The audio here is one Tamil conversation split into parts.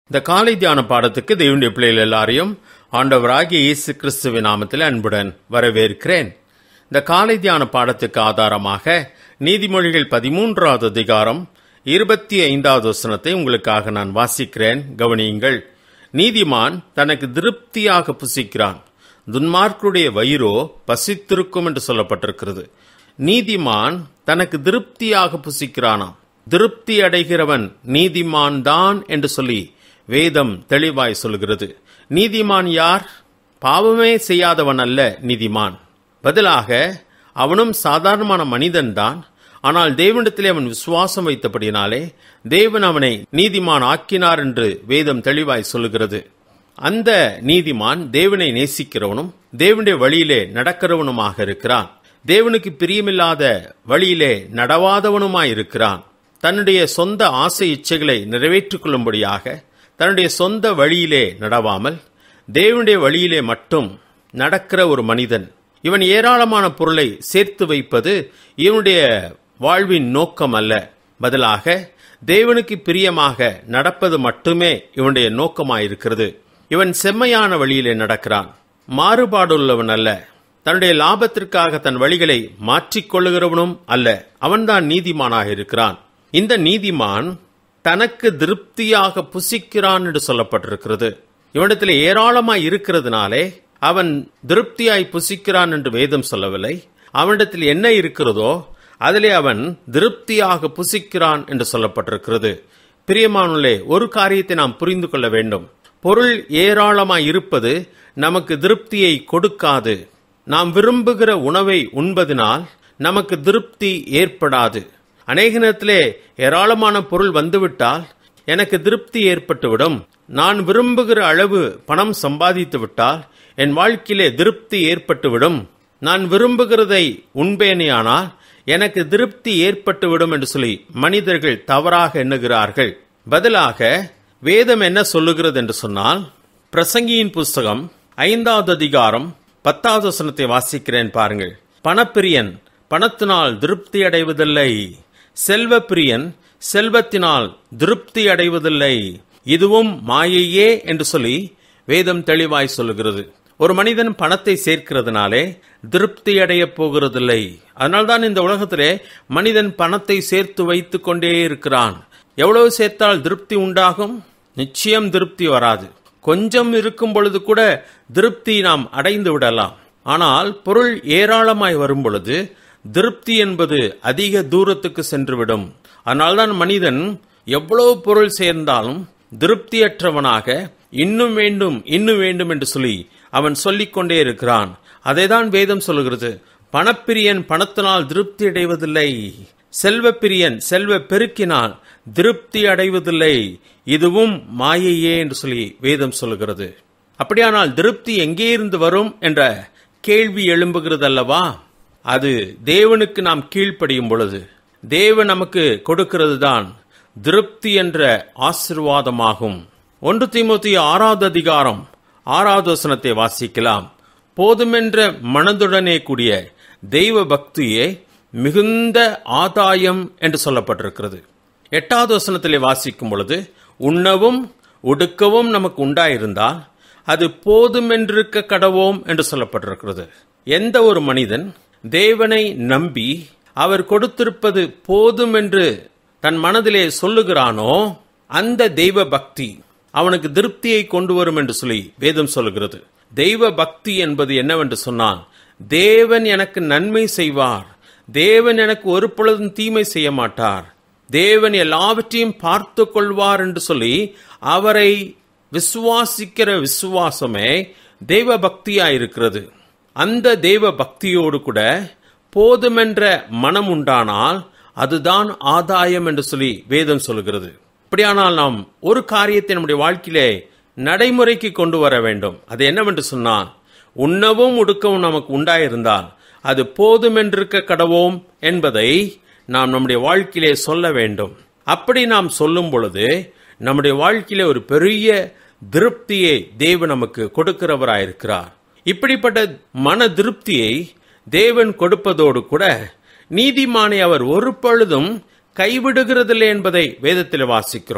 இந்த காலை தியான பாடத்துக்கு தேவனுடைய பிள்ளைகள் எல்லாரையும் ஆண்டவராகிய இயேசு கிறிஸ்துவின் நாமத்தில் அன்புடன் வரவேற்கிறேன் இந்த காலை தியான பாடத்துக்கு ஆதாரமாக நீதிமொழிகள் பதிமூன்றாவது அதிகாரம் இருபத்தி ஐந்தாவது வசனத்தை உங்களுக்காக நான் வாசிக்கிறேன் கவனியுங்கள் நீதிமான் தனக்கு திருப்தியாக புசிக்கிறான் துன்மார்க்குடைய வயிறோ பசித்திருக்கும் என்று சொல்லப்பட்டிருக்கிறது நீதிமான் தனக்கு திருப்தியாக புசிக்கிறானாம் திருப்தி அடைகிறவன் நீதிமான் தான் என்று சொல்லி வேதம் தெளிவாய் சொல்கிறது நீதிமான் யார் பாவமே செய்யாதவன் அல்ல நீதிமான் பதிலாக அவனும் சாதாரணமான மனிதன்தான் ஆனால் தேவனிடத்திலே அவன் விசுவாசம் வைத்தபடினாலே தேவன் அவனை நீதிமான் ஆக்கினார் என்று வேதம் தெளிவாய் சொல்லுகிறது அந்த நீதிமான் தேவனை நேசிக்கிறவனும் தேவனுடைய வழியிலே நடக்கிறவனுமாக இருக்கிறான் தேவனுக்கு பிரியமில்லாத வழியிலே நடவாதவனுமாய் இருக்கிறான் தன்னுடைய சொந்த ஆசை இச்சைகளை நிறைவேற்றிக் கொள்ளும்படியாக தன்னுடைய சொந்த வழியிலே நடவாமல் தேவனுடைய வழியிலே மட்டும் நடக்கிற ஒரு மனிதன் இவன் ஏராளமான பொருளை சேர்த்து வைப்பது இவனுடைய வாழ்வின் நோக்கம் அல்ல பதிலாக தேவனுக்கு பிரியமாக நடப்பது மட்டுமே இவனுடைய நோக்கமாயிருக்கிறது இவன் செம்மையான வழியிலே நடக்கிறான் மாறுபாடுள்ளவன் அல்ல தன்னுடைய லாபத்திற்காக தன் வழிகளை மாற்றிக்கொள்ளுகிறவனும் அல்ல அவன்தான் நீதிமானாக இருக்கிறான் இந்த நீதிமான் தனக்கு திருப்தியாக புசிக்கிறான் என்று சொல்லப்பட்டிருக்கிறது இவனிடத்தில் ஏராளமாய் இருக்கிறதுனாலே அவன் திருப்தியாய் புசிக்கிறான் என்று வேதம் சொல்லவில்லை அவனிடத்தில் என்ன இருக்கிறதோ அதிலே அவன் திருப்தியாக புசிக்கிறான் என்று சொல்லப்பட்டிருக்கிறது பிரியமானுள்ளே ஒரு காரியத்தை நாம் புரிந்து கொள்ள வேண்டும் பொருள் ஏராளமாய் இருப்பது நமக்கு திருப்தியை கொடுக்காது நாம் விரும்புகிற உணவை உண்பதினால் நமக்கு திருப்தி ஏற்படாது அநேக நேரத்திலே ஏராளமான பொருள் வந்துவிட்டால் எனக்கு திருப்தி ஏற்பட்டுவிடும் நான் விரும்புகிற அளவு பணம் சம்பாதித்து விட்டால் என் வாழ்க்கையிலே திருப்தி ஏற்பட்டுவிடும் நான் விரும்புகிறதை உண்பேனேயானால் எனக்கு திருப்தி ஏற்பட்டுவிடும் என்று சொல்லி மனிதர்கள் தவறாக எண்ணுகிறார்கள் பதிலாக வேதம் என்ன சொல்லுகிறது என்று சொன்னால் பிரசங்கியின் புஸ்தகம் ஐந்தாவது அதிகாரம் பத்தாவது வசனத்தை வாசிக்கிறேன் பாருங்கள் பணப்பிரியன் பணத்தினால் திருப்தி அடைவதில்லை செல்வ பிரியன் செல்வத்தினால் திருப்தி அடைவதில்லை இதுவும் மாயையே என்று சொல்லி வேதம் தெளிவாய் சொல்லுகிறது ஒரு மனிதன் பணத்தை சேர்க்கிறதுனாலே திருப்தி அடைய போகிறதில்லை அதனால்தான் இந்த உலகத்திலே மனிதன் பணத்தை சேர்த்து வைத்துக் கொண்டே இருக்கிறான் எவ்வளவு சேர்த்தால் திருப்தி உண்டாகும் நிச்சயம் திருப்தி வராது கொஞ்சம் இருக்கும் பொழுது கூட திருப்தி நாம் அடைந்து விடலாம் ஆனால் பொருள் ஏராளமாய் வரும் பொழுது திருப்தி என்பது அதிக தூரத்துக்கு சென்றுவிடும் அதனால்தான் மனிதன் எவ்வளவு பொருள் சேர்ந்தாலும் திருப்தியற்றவனாக இன்னும் வேண்டும் இன்னும் வேண்டும் என்று சொல்லி அவன் சொல்லிக் கொண்டே இருக்கிறான் அதைதான் வேதம் சொல்லுகிறது பணப்பிரியன் பணத்தினால் திருப்தி அடைவதில்லை செல்வ பிரியன் செல்வ பெருக்கினால் திருப்தி அடைவதில்லை இதுவும் மாயையே என்று சொல்லி வேதம் சொல்லுகிறது அப்படியானால் திருப்தி எங்கே இருந்து வரும் என்ற கேள்வி எழும்புகிறது அல்லவா அது தேவனுக்கு நாம் கீழ்ப்படியும் பொழுது தேவன் நமக்கு கொடுக்கிறது தான் திருப்தி என்ற ஆசிர்வாதமாகும் ஒன்று திமுத்தி ஆறாவது அதிகாரம் ஆறாவது வசனத்தை வாசிக்கலாம் போதுமென்ற மனதுடனே கூடிய தெய்வ பக்தியே மிகுந்த ஆதாயம் என்று சொல்லப்பட்டிருக்கிறது எட்டாவது வசனத்திலே வாசிக்கும் பொழுது உண்ணவும் உடுக்கவும் நமக்கு உண்டாயிருந்தால் அது போதுமென்றிருக்க கடவோம் என்று சொல்லப்பட்டிருக்கிறது எந்த ஒரு மனிதன் தேவனை நம்பி அவர் கொடுத்திருப்பது போதும் என்று தன் மனதிலே சொல்லுகிறானோ அந்த தெய்வ பக்தி அவனுக்கு திருப்தியை கொண்டு வரும் என்று சொல்லி வேதம் சொல்லுகிறது தெய்வ பக்தி என்பது என்னவென்று சொன்னால் தேவன் எனக்கு நன்மை செய்வார் தேவன் எனக்கு ஒரு பொழுதும் தீமை செய்ய மாட்டார் தேவன் எல்லாவற்றையும் பார்த்து கொள்வார் என்று சொல்லி அவரை விசுவாசிக்கிற விசுவாசமே தெய்வ பக்தியாயிருக்கிறது அந்த தெய்வ பக்தியோடு கூட போதுமென்ற மனம் உண்டானால் அதுதான் ஆதாயம் என்று சொல்லி வேதம் சொல்கிறது அப்படியானால் நாம் ஒரு காரியத்தை நம்முடைய வாழ்க்கையிலே நடைமுறைக்கு கொண்டு வர வேண்டும் அது என்னவென்று சொன்னால் உண்ணவும் உடுக்கவும் நமக்கு உண்டாயிருந்தால் அது போதுமென்றிருக்க கடவோம் என்பதை நாம் நம்முடைய வாழ்க்கையிலே சொல்ல வேண்டும் அப்படி நாம் சொல்லும் பொழுது நம்முடைய வாழ்க்கையிலே ஒரு பெரிய திருப்தியை தேவன் நமக்கு கொடுக்கிறவராயிருக்கிறார் இப்படிப்பட்ட மன திருப்தியை தேவன் கொடுப்பதோடு கூட நீதிமானை அவர் ஒரு பொழுதும் கைவிடுகிறதில்லை என்பதை வேதத்தில் வாசிக்கிறோம்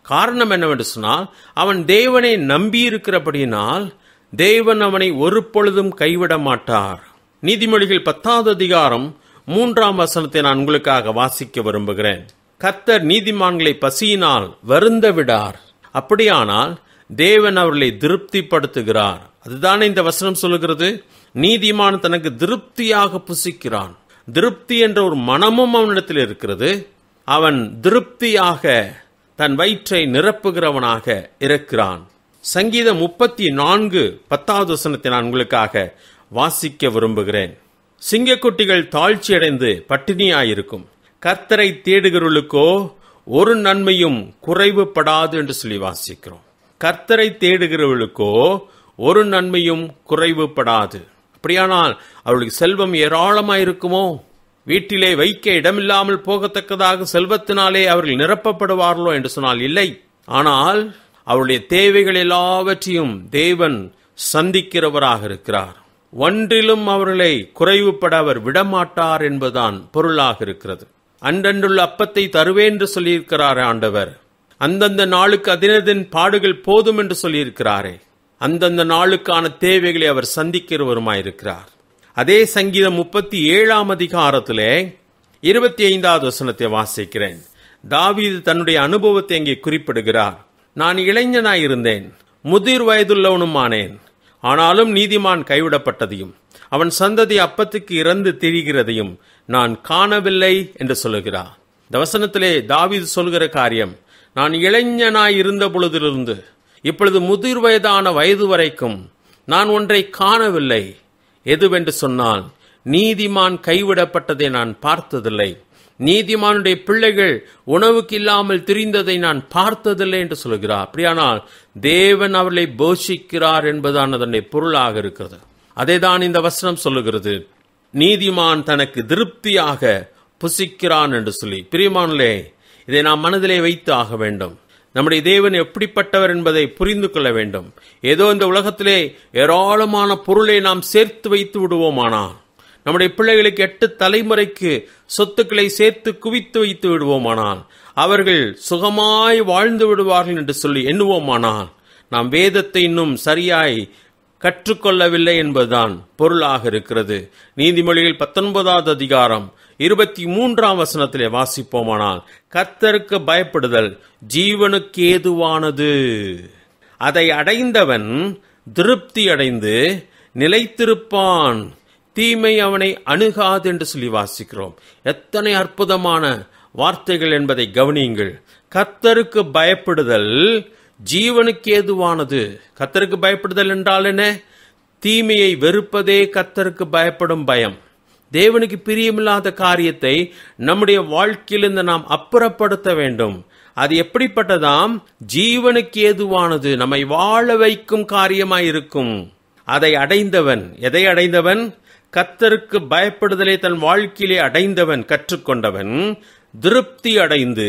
காரணம் என்னவென்று சொன்னால் அவன் தேவனை நம்பியிருக்கிறபடியினால் தேவன் அவனை ஒரு பொழுதும் கைவிட மாட்டார் நீதிமொழிகள் பத்தாவது அதிகாரம் மூன்றாம் வசனத்தை நான் உங்களுக்காக வாசிக்க விரும்புகிறேன் கர்த்தர் நீதிமான்களை பசியினால் வருந்த விடார் அப்படியானால் தேவன் அவர்களை திருப்திப்படுத்துகிறார் அதுதானே இந்த வசனம் சொல்லுகிறது நீதிமான் தனக்கு திருப்தியாக புசிக்கிறான் திருப்தி என்ற ஒரு மனமும் அவனிடத்தில் இருக்கிறது அவன் திருப்தியாக தன் வயிற்றை நிரப்புகிறவனாக இருக்கிறான் சங்கீதம் முப்பத்தி நான்கு பத்தாவது வசனத்தை நான் உங்களுக்காக வாசிக்க விரும்புகிறேன் சிங்கக்குட்டிகள் தாழ்ச்சியடைந்து பட்டினியாயிருக்கும் கர்த்தரை தேடுகிறவர்களுக்கோ ஒரு நன்மையும் குறைவுபடாது என்று சொல்லி வாசிக்கிறோம் கர்த்தரை தேடுகிறவர்களுக்கோ ஒரு நன்மையும் குறைவுபடாது அப்படியானால் அவர்களுக்கு செல்வம் ஏராளமாயிருக்குமோ வீட்டிலே வைக்க இடமில்லாமல் போகத்தக்கதாக செல்வத்தினாலே அவர்கள் நிரப்பப்படுவார்களோ என்று சொன்னால் இல்லை ஆனால் அவருடைய தேவைகள் எல்லாவற்றையும் தேவன் சந்திக்கிறவராக இருக்கிறார் ஒன்றிலும் அவர்களை குறைவுபட அவர் விடமாட்டார் என்பதுதான் பொருளாக இருக்கிறது அன்றன்றுள்ள அப்பத்தை தருவேன் என்று சொல்லியிருக்கிறார் ஆண்டவர் அந்தந்த நாளுக்கு அதினதின் பாடுகள் போதும் என்று சொல்லியிருக்கிறாரே அந்தந்த நாளுக்கான தேவைகளை அவர் சந்திக்கிறவருமாயிருக்கிறார் அதே சங்கீதம் முப்பத்தி ஏழாம் அதிகாரத்திலே இருபத்தி ஐந்தாவது வசனத்தை வாசிக்கிறேன் தாவீது தன்னுடைய அனுபவத்தை அங்கே குறிப்பிடுகிறார் நான் இளைஞனாயிருந்தேன் முதிர் வயதுள்ளவனுமானேன் ஆனாலும் நீதிமான் கைவிடப்பட்டதையும் அவன் சந்ததி அப்பத்துக்கு இறந்து திரிகிறதையும் நான் காணவில்லை என்று சொல்லுகிறார் இந்த வசனத்திலே தாவீது சொல்கிற காரியம் நான் இளைஞனாய் இருந்த பொழுதிலிருந்து இப்பொழுது முதிர் வயதான வயது வரைக்கும் நான் ஒன்றை காணவில்லை எதுவென்று சொன்னால் நீதிமான் கைவிடப்பட்டதை நான் பார்த்ததில்லை நீதிமானுடைய பிள்ளைகள் உணவுக்கு இல்லாமல் திரிந்ததை நான் பார்த்ததில்லை என்று சொல்கிறார் அப்படியானால் தேவன் அவர்களை போஷிக்கிறார் என்பதான் அதனுடைய பொருளாக இருக்கிறது அதேதான் இந்த வசனம் சொல்லுகிறது நீதிமான் தனக்கு திருப்தியாக புசிக்கிறான் என்று சொல்லி பிரியமானலே இதை நாம் மனதிலே வைத்து ஆக வேண்டும் நம்முடைய தேவன் எப்படிப்பட்டவர் என்பதை புரிந்து கொள்ள வேண்டும் ஏதோ இந்த உலகத்திலே ஏராளமான பொருளை நாம் சேர்த்து வைத்து விடுவோமானால் நம்முடைய பிள்ளைகளுக்கு எட்டு தலைமுறைக்கு சொத்துக்களை சேர்த்து குவித்து வைத்து விடுவோமானால் அவர்கள் சுகமாய் வாழ்ந்து விடுவார்கள் என்று சொல்லி எண்ணுவோமானால் நாம் வேதத்தை இன்னும் சரியாய் கற்றுக்கொள்ளவில்லை என்பதுதான் பொருளாக இருக்கிறது நீதிமொழிகள் பத்தொன்பதாவது அதிகாரம் இருபத்தி மூன்றாம் வசனத்திலே வாசிப்போமானால் கர்த்தருக்கு பயப்படுதல் ஜீவனுக்கு ஏதுவானது அதை அடைந்தவன் திருப்தி அடைந்து நிலைத்திருப்பான் தீமை அவனை அணுகாது என்று சொல்லி வாசிக்கிறோம் எத்தனை அற்புதமான வார்த்தைகள் என்பதை கவனியுங்கள் கர்த்தருக்கு பயப்படுதல் ஜீவனுக்கு ஏதுவானது கர்த்தருக்கு பயப்படுதல் என்றால் என்ன தீமையை வெறுப்பதே கர்த்தருக்கு பயப்படும் பயம் தேவனுக்கு பிரியமில்லாத காரியத்தை நம்முடைய வாழ்க்கையிலிருந்து நாம் அப்புறப்படுத்த வேண்டும் அது எப்படிப்பட்டதாம் ஜீவனுக்கு ஏதுவானது நம்மை வாழ வைக்கும் காரியமாயிருக்கும் அதை அடைந்தவன் எதை அடைந்தவன் கத்தருக்கு பயப்படுதலை தன் வாழ்க்கையிலே அடைந்தவன் கற்றுக்கொண்டவன் திருப்தி அடைந்து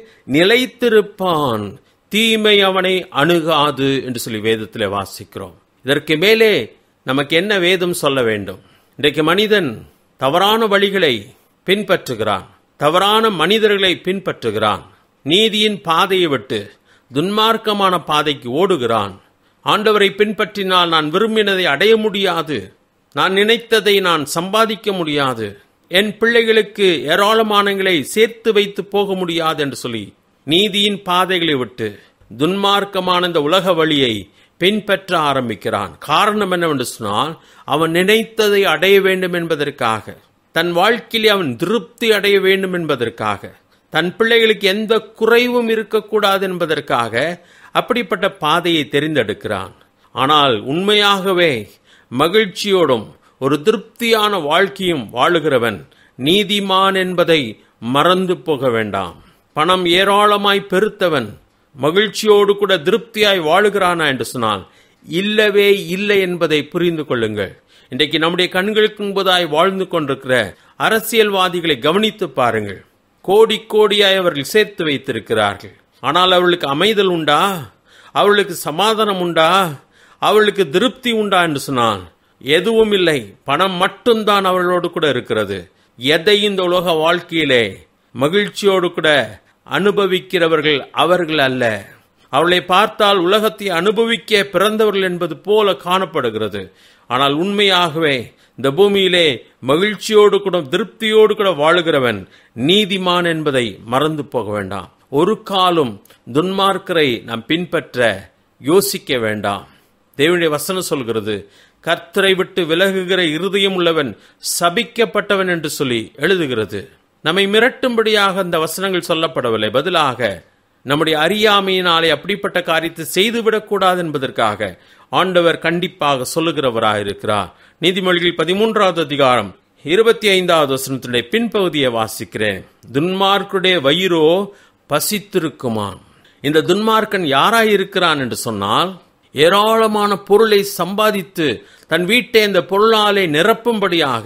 நிலைத்திருப்பான் தீமை அவனை அணுகாது என்று சொல்லி வேதத்திலே வாசிக்கிறோம் இதற்கு மேலே நமக்கு என்ன வேதம் சொல்ல வேண்டும் இன்றைக்கு மனிதன் தவறான வழிகளை பின்பற்றுகிறான் தவறான மனிதர்களை பின்பற்றுகிறான் நீதியின் பாதையை விட்டு துன்மார்க்கமான பாதைக்கு ஓடுகிறான் ஆண்டவரை பின்பற்றினால் நான் விரும்பினதை அடைய முடியாது நான் நினைத்ததை நான் சம்பாதிக்க முடியாது என் பிள்ளைகளுக்கு ஏராளமானங்களை சேர்த்து வைத்து போக முடியாது என்று சொல்லி நீதியின் பாதைகளை விட்டு துன்மார்க்கமான இந்த உலக வழியை பின்பற்ற ஆரம்பிக்கிறான் காரணம் என்னவென்று சொன்னால் அவன் நினைத்ததை அடைய வேண்டும் என்பதற்காக தன் வாழ்க்கையிலே அவன் திருப்தி அடைய வேண்டும் என்பதற்காக தன் பிள்ளைகளுக்கு எந்த குறைவும் இருக்கக்கூடாது என்பதற்காக அப்படிப்பட்ட பாதையை தெரிந்தெடுக்கிறான் ஆனால் உண்மையாகவே மகிழ்ச்சியோடும் ஒரு திருப்தியான வாழ்க்கையும் வாழுகிறவன் நீதிமான் என்பதை மறந்து போக வேண்டாம் பணம் ஏராளமாய் பெருத்தவன் மகிழ்ச்சியோடு கூட திருப்தியாய் வாழுகிறானா என்று சொன்னால் இல்லவே இல்லை என்பதை புரிந்து கொள்ளுங்கள் இன்றைக்கு நம்முடைய கண்களுக்கு முன்பதாய் வாழ்ந்து கொண்டிருக்கிற அரசியல்வாதிகளை கவனித்து பாருங்கள் கோடி கோடியாய் அவர்கள் சேர்த்து வைத்திருக்கிறார்கள் ஆனால் அவர்களுக்கு அமைதல் உண்டா அவர்களுக்கு சமாதானம் உண்டா அவர்களுக்கு திருப்தி உண்டா என்று சொன்னால் எதுவும் இல்லை பணம் மட்டும்தான் அவர்களோடு கூட இருக்கிறது எதை இந்த உலக வாழ்க்கையிலே மகிழ்ச்சியோடு கூட அனுபவிக்கிறவர்கள் அவர்கள் அல்ல அவளை பார்த்தால் உலகத்தை அனுபவிக்க பிறந்தவர்கள் என்பது போல காணப்படுகிறது ஆனால் உண்மையாகவே இந்த பூமியிலே மகிழ்ச்சியோடு கூட திருப்தியோடு கூட வாழுகிறவன் நீதிமான் என்பதை மறந்து போக வேண்டாம் ஒரு காலும் துன்மார்க்கரை நாம் பின்பற்ற யோசிக்க வேண்டாம் தேவனுடைய வசனம் சொல்கிறது கர்த்தரை விட்டு விலகுகிற இருதயம் உள்ளவன் சபிக்கப்பட்டவன் என்று சொல்லி எழுதுகிறது நம்மை மிரட்டும்படியாக அந்த வசனங்கள் சொல்லப்படவில்லை பதிலாக நம்முடைய அறியாமையினாலே அப்படிப்பட்ட காரியத்தை செய்துவிடக்கூடாது என்பதற்காக ஆண்டவர் கண்டிப்பாக சொல்லுகிறவராக இருக்கிறார் நீதிமொழிகள் பதிமூன்றாவது அதிகாரம் இருபத்தி ஐந்தாவது வசனத்தினுடைய பின்பகுதியை வாசிக்கிறேன் துன்மார்க்குடைய வயிறோ பசித்திருக்குமான் இந்த துன்மார்க்கன் யாராயிருக்கிறான் என்று சொன்னால் ஏராளமான பொருளை சம்பாதித்து தன் வீட்டை இந்த பொருளாலே நிரப்பும்படியாக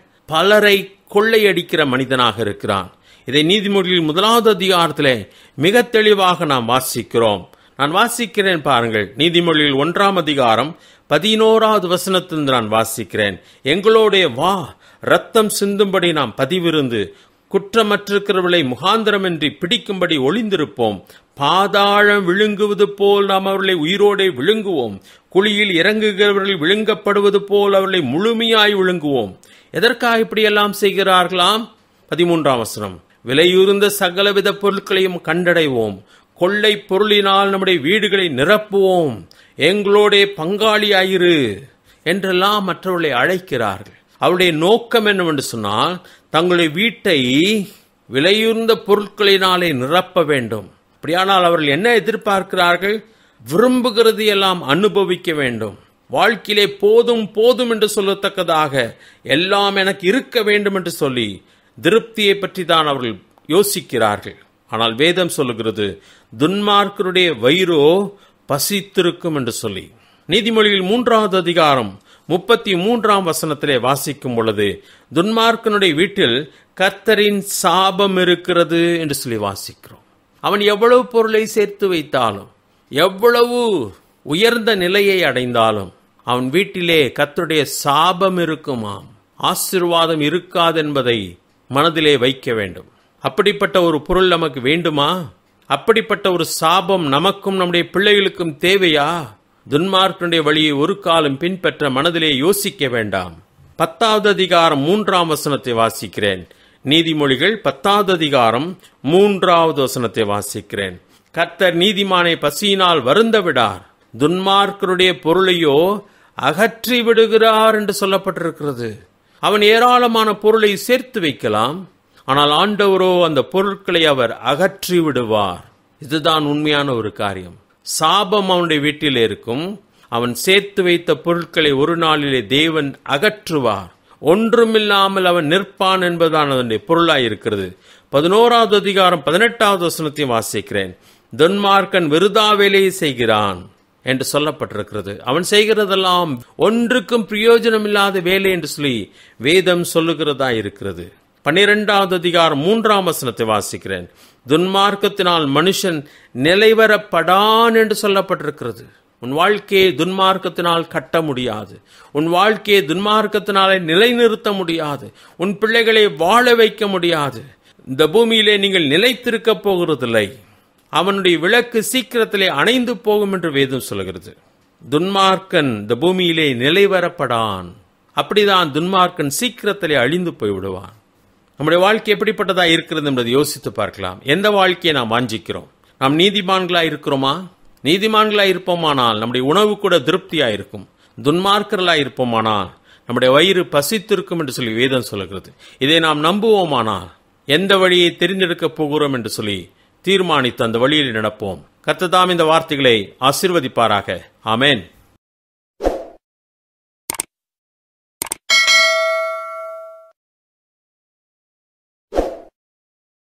பலரை கொள்ளையடிக்கிற மனிதனாக இருக்கிறான் இதை நீதிமொழியில் முதலாவது அதிகாரத்திலே மிக தெளிவாக நாம் வாசிக்கிறோம் நான் வாசிக்கிறேன் பாருங்கள் நீதிமொழியில் ஒன்றாம் அதிகாரம் பதினோராவது வசனத்திலிருந்து நான் வாசிக்கிறேன் எங்களோடைய வா ரத்தம் சிந்தும்படி நாம் பதிவிருந்து குற்றமற்றிருக்கிறவர்களை முகாந்திரமின்றி பிடிக்கும்படி ஒளிந்திருப்போம் பாதாளம் விழுங்குவது போல் நாம் அவர்களை உயிரோடே விழுங்குவோம் குழியில் இறங்குகிறவர்கள் விழுங்கப்படுவது போல் அவர்களை முழுமையாய் விழுங்குவோம் எதற்காக இப்படியெல்லாம் செய்கிறார்களாம் பதிமூன்றாம் வசனம் விலையுறுந்த சகலவித பொருட்களையும் கண்டடைவோம் கொள்ளை பொருளினால் நம்முடைய வீடுகளை நிரப்புவோம் எங்களோட பங்காளியாயிரு என்றெல்லாம் மற்றவர்களை அழைக்கிறார்கள் அவருடைய நோக்கம் என்னவென்று சொன்னால் தங்களுடைய வீட்டை விலையுர்ந்த பொருட்களினாலே நிரப்ப வேண்டும் அப்படியானால் அவர்கள் என்ன எதிர்பார்க்கிறார்கள் விரும்புகிறது எல்லாம் அனுபவிக்க வேண்டும் வாழ்க்கையிலே போதும் போதும் என்று சொல்லத்தக்கதாக எல்லாம் எனக்கு இருக்க வேண்டும் என்று சொல்லி திருப்தியை பற்றி தான் அவர்கள் யோசிக்கிறார்கள் ஆனால் வேதம் சொல்லுகிறது துன்மார்க்கருடைய வயிறோ பசித்திருக்கும் என்று சொல்லி நீதிமொழியில் மூன்றாவது அதிகாரம் முப்பத்தி மூன்றாம் வசனத்திலே வாசிக்கும் பொழுது துன்மார்க்கனுடைய வீட்டில் கர்த்தரின் சாபம் இருக்கிறது என்று சொல்லி வாசிக்கிறோம் அவன் எவ்வளவு பொருளை சேர்த்து வைத்தாலும் எவ்வளவு உயர்ந்த நிலையை அடைந்தாலும் அவன் வீட்டிலே கர்த்தருடைய சாபம் இருக்குமாம் ஆசிர்வாதம் இருக்காது என்பதை மனதிலே வைக்க வேண்டும் அப்படிப்பட்ட ஒரு பொருள் நமக்கு வேண்டுமா அப்படிப்பட்ட ஒரு சாபம் நமக்கும் நம்முடைய பிள்ளைகளுக்கும் தேவையா துன்மார்க்கனுடைய வழியை ஒரு காலம் பின்பற்ற மனதிலே யோசிக்க வேண்டாம் பத்தாவது அதிகாரம் மூன்றாம் வசனத்தை வாசிக்கிறேன் நீதிமொழிகள் பத்தாவது அதிகாரம் மூன்றாவது வசனத்தை வாசிக்கிறேன் கர்த்தர் நீதிமானை பசியினால் வருந்த விடார் துன்மார்க்கருடைய பொருளையோ அகற்றி விடுகிறார் என்று சொல்லப்பட்டிருக்கிறது அவன் ஏராளமான பொருளை சேர்த்து வைக்கலாம் ஆனால் ஆண்டவரோ அந்த பொருட்களை அவர் அகற்றி விடுவார் இதுதான் உண்மையான ஒரு காரியம் சாபம் அவனுடைய வீட்டில் இருக்கும் அவன் சேர்த்து வைத்த பொருட்களை ஒரு நாளிலே தேவன் அகற்றுவார் ஒன்றுமில்லாமல் அவன் நிற்பான் என்பதுதான் அதனுடைய பொருளாய் இருக்கிறது பதினோராவது அதிகாரம் பதினெட்டாவது வசனத்தையும் வாசிக்கிறேன் துன்மார்க்கன் விருதா வேலையை செய்கிறான் என்று சொல்லப்பட்டிருக்கிறது அவன் செய்கிறதெல்லாம் ஒன்றுக்கும் பிரயோஜனம் இல்லாத வேலை என்று சொல்லி வேதம் சொல்லுகிறதா இருக்கிறது பன்னிரெண்டாவது அதிகாரம் மூன்றாம் வசனத்தை வாசிக்கிறேன் துன்மார்க்கத்தினால் மனுஷன் நிலைவரப்படான் என்று சொல்லப்பட்டிருக்கிறது உன் வாழ்க்கையை துன்மார்க்கத்தினால் கட்ட முடியாது உன் வாழ்க்கையை துன்மார்க்கத்தினாலே நிலைநிறுத்த முடியாது உன் பிள்ளைகளை வாழ வைக்க முடியாது இந்த பூமியிலே நீங்கள் நிலைத்திருக்க போகிறதில்லை அவனுடைய விளக்கு சீக்கிரத்திலே அணைந்து போகும் என்று வேதம் சொல்கிறது துன்மார்க்கன் இந்த பூமியிலே நிலைவரப்படான் அப்படிதான் துன்மார்க்கன் சீக்கிரத்திலே அழிந்து போய்விடுவான் நம்முடைய வாழ்க்கை எப்படிப்பட்டதா இருக்கிறது என்பதை யோசித்து பார்க்கலாம் எந்த வாழ்க்கையை நாம் வாஞ்சிக்கிறோம் நாம் நீதிமான்களா இருக்கிறோமா நீதிமான்களா இருப்போமானால் நம்முடைய உணவு கூட திருப்தியா இருக்கும் துன்மார்க்கர்களா இருப்போமானால் நம்முடைய வயிறு பசித்திருக்கும் என்று சொல்லி வேதம் சொல்லுகிறது இதை நாம் நம்புவோமானால் எந்த வழியை தெரிந்தெடுக்கப் போகிறோம் என்று சொல்லி தீர்மானித்து அந்த வழியில் நடப்போம் கர்த்ததாம் இந்த வார்த்தைகளை ஆசிர்வதிப்பாராக ஆமென்